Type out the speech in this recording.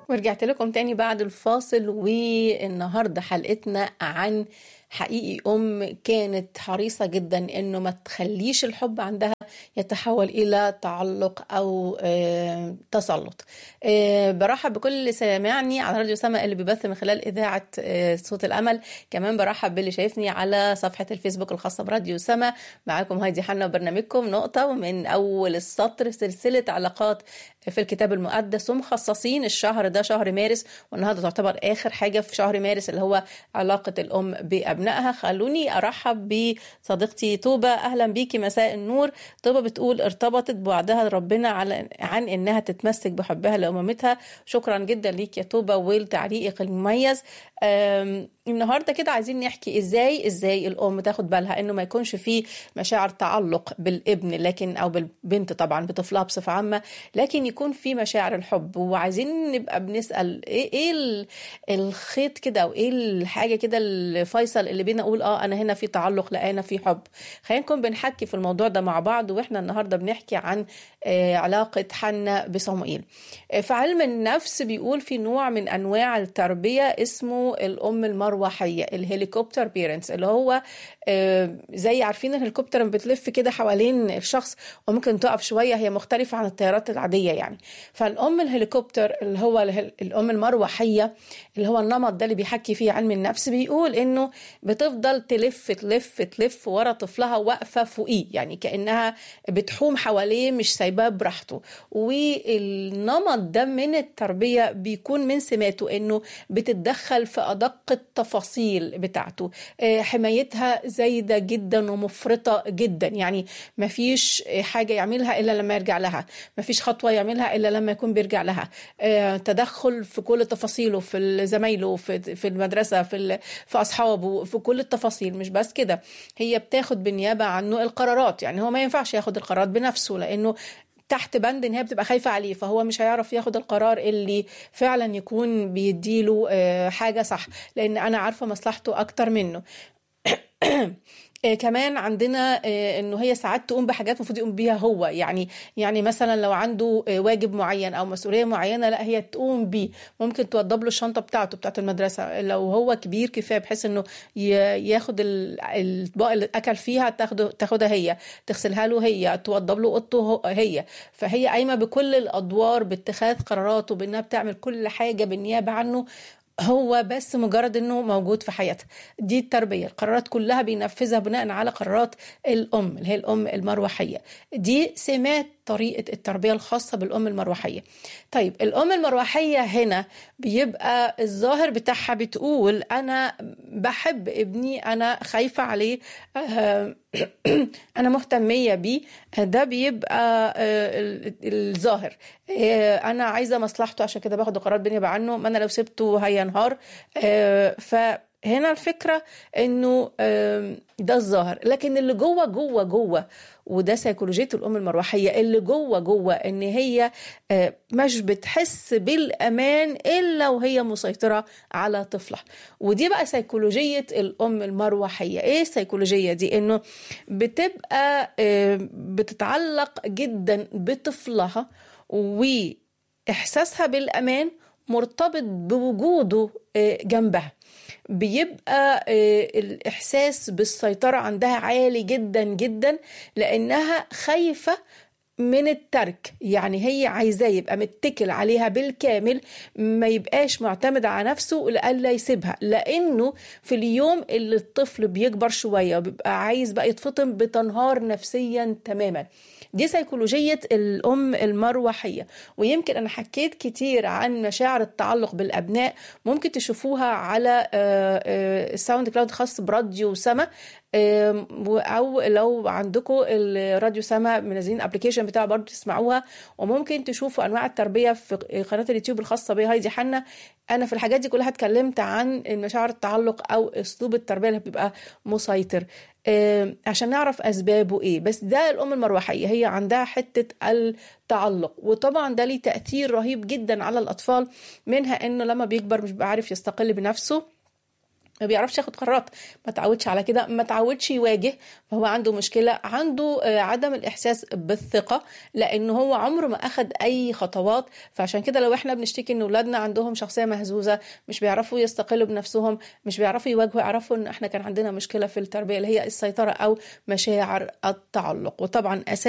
ورجعت لكم تاني بعد الفاصل والنهاردة حلقتنا عن حقيقي أم كانت حريصة جدا إنه ما تخليش الحب عندها يتحول إلى تعلق أو آه، تسلط آه، برحب بكل اللي سامعني على راديو سما اللي بيبث من خلال إذاعة آه، صوت الأمل كمان برحب باللي شايفني على صفحة الفيسبوك الخاصة براديو سما معاكم هايدي حنا وبرنامجكم نقطة من أول السطر سلسلة علاقات في الكتاب المقدس ومخصصين الشهر ده شهر مارس والنهارده تعتبر اخر حاجه في شهر مارس اللي هو علاقه الام بابنائها خلوني ارحب بصديقتي توبه اهلا بيكي مساء النور توبه بتقول ارتبطت بوعدها ربنا على عن انها تتمسك بحبها لامومتها شكرا جدا ليك يا توبه ولتعليقك المميز أم، النهارده كده عايزين نحكي ازاي ازاي الام تاخد بالها انه ما يكونش فيه مشاعر تعلق بالابن لكن او بالبنت طبعا بطفلها بصفه عامه لكن يكون في مشاعر الحب وعايزين نبقى بنسال ايه ايه ال- الخيط كده او ايه الحاجه كده الفيصل اللي بينا اقول اه انا هنا في تعلق لا انا في حب خلينا نكون بنحكي في الموضوع ده مع بعض واحنا النهارده بنحكي عن آه، علاقه حنا بصموئيل آه، في علم النفس بيقول في نوع من انواع التربيه اسمه الام المروحيه الهليكوبتر بيرنتس اللي هو آه، زي عارفين الهليكوبتر لما بتلف كده حوالين الشخص وممكن تقف شويه هي مختلفه عن الطيارات العاديه يعني فالام الهليكوبتر اللي هو اله- الام المروحيه اللي هو النمط ده اللي بيحكي فيه علم النفس بيقول انه بتفضل تلف تلف تلف ورا طفلها واقفه فوقيه يعني كانها بتحوم حواليه مش سايباه براحته والنمط ده من التربيه بيكون من سماته انه بتتدخل في ادق التفاصيل بتاعته آه، حمايتها زايده جدا ومفرطه جدا يعني مفيش حاجه يعملها الا لما يرجع لها مفيش خطوه يعملها الا لما يكون بيرجع لها آه، تدخل في كل تفاصيله في زمايله في في المدرسه في ال- في اصحابه في كل التفاصيل مش بس كده هي بتاخد بالنيابه عنه القرارات يعني هو ما ينفعش ياخد القرارات بنفسه لانه تحت بند ان هي بتبقى خايفه عليه فهو مش هيعرف ياخد القرار اللي فعلا يكون بيديله آه، حاجه صح لان انا عارفه مصلحته اكتر منه آه، كمان عندنا آه، انه هي ساعات تقوم بحاجات المفروض يقوم بيها هو يعني يعني مثلا لو عنده آه، واجب معين او مسؤوليه معينه لا هي تقوم بيه ممكن توضب له الشنطه بتاعته بتاعت المدرسه لو هو كبير كفايه بحيث انه ي- ياخد ال- الاطباق اللي اكل فيها تاخده تاخدها هي تغسلها له هي توضب له اوضته هو- هي فهي قايمه بكل الادوار باتخاذ قراراته بانها بتعمل كل حاجه بالنيابه عنه هو بس مجرد انه موجود في حياتها دي التربيه القرارات كلها بينفذها بناء على قرارات الام اللي هي الام المروحيه دي سمات طريقه التربيه الخاصه بالام المروحيه طيب الام المروحيه هنا بيبقى الظاهر بتاعها بتقول انا بحب ابني انا خايفه عليه آه، انا مهتميه بيه ده بيبقى آه، ال- الظاهر آه، انا عايزه مصلحته عشان كده باخد قرارات بيني عنه ما انا لو سبته هينهار آه، فهنا الفكره انه آم، ده الظاهر لكن اللي جوه جوه جوه وده سيكولوجيه الام المروحيه اللي جوه جوه ان هي آه، مش بتحس بالامان الا وهي مسيطره على طفلها ودي بقى سيكولوجيه الام المروحيه ايه السيكولوجيه دي انه بتبقى آه، بتتعلق جدا بطفلها واحساسها بالامان مرتبط بوجوده آه، جنبها بيبقى آه، الإحساس بالسيطرة عندها عالي جدا جدا لأنها خايفة من الترك يعني هي عايزاه يبقى متكل عليها بالكامل ما يبقاش معتمد على نفسه لألا يسيبها لأنه في اليوم اللي الطفل بيكبر شوية وبيبقى عايز بقى يتفطم بتنهار نفسيا تماما دي سيكولوجية الأم المروحية ويمكن أنا حكيت كتير عن مشاعر التعلق بالأبناء ممكن تشوفوها على آه، آه، الساوند كلاود الخاص براديو سما آم، او لو عندكم الراديو سما منزلين ابلكيشن بتاعه برضه تسمعوها وممكن تشوفوا انواع التربيه في قناه اليوتيوب الخاصه بي هايدي حنا انا في الحاجات دي كلها اتكلمت عن مشاعر التعلق او اسلوب التربيه اللي بيبقى مسيطر آم، عشان نعرف اسبابه ايه بس ده الام المروحيه هي عندها حته التعلق وطبعا ده ليه تاثير رهيب جدا على الاطفال منها انه لما بيكبر مش بيبقى عارف يستقل بنفسه ما بيعرفش ياخد قرارات ما تعودش على كده ما تعودش يواجه فهو عنده مشكلة عنده عدم الإحساس بالثقة لأن هو عمره ما أخد أي خطوات فعشان كده لو إحنا بنشتكي إن أولادنا عندهم شخصية مهزوزة مش بيعرفوا يستقلوا بنفسهم مش بيعرفوا يواجهوا يعرفوا إن إحنا كان عندنا مشكلة في التربية اللي هي السيطرة أو مشاعر التعلق وطبعا أساس